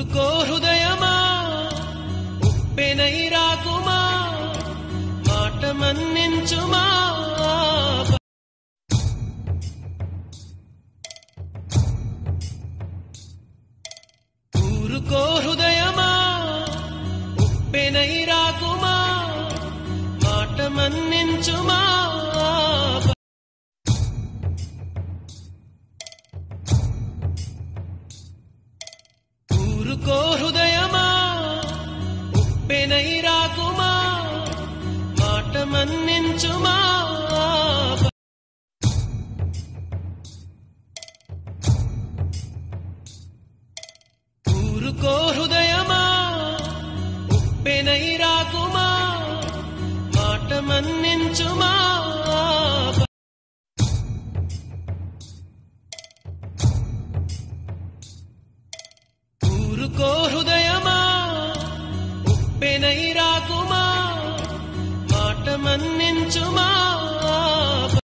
ఊరుకో హృదయమా ఉప్పెనై రాకుమా మాట మన్నించుమా ఊరుకో హృదయమా ఉప్పెనై రాకుమా మాట మన్నించుమా ఊరుకో హృదయమా ఉప్పెనై రాకుమా మాట మన్నించుమా ఊరుకో హృదయమా ఉప్పెనై రాకుమా మాట మన్నించుమా ఊరుకో హృదయ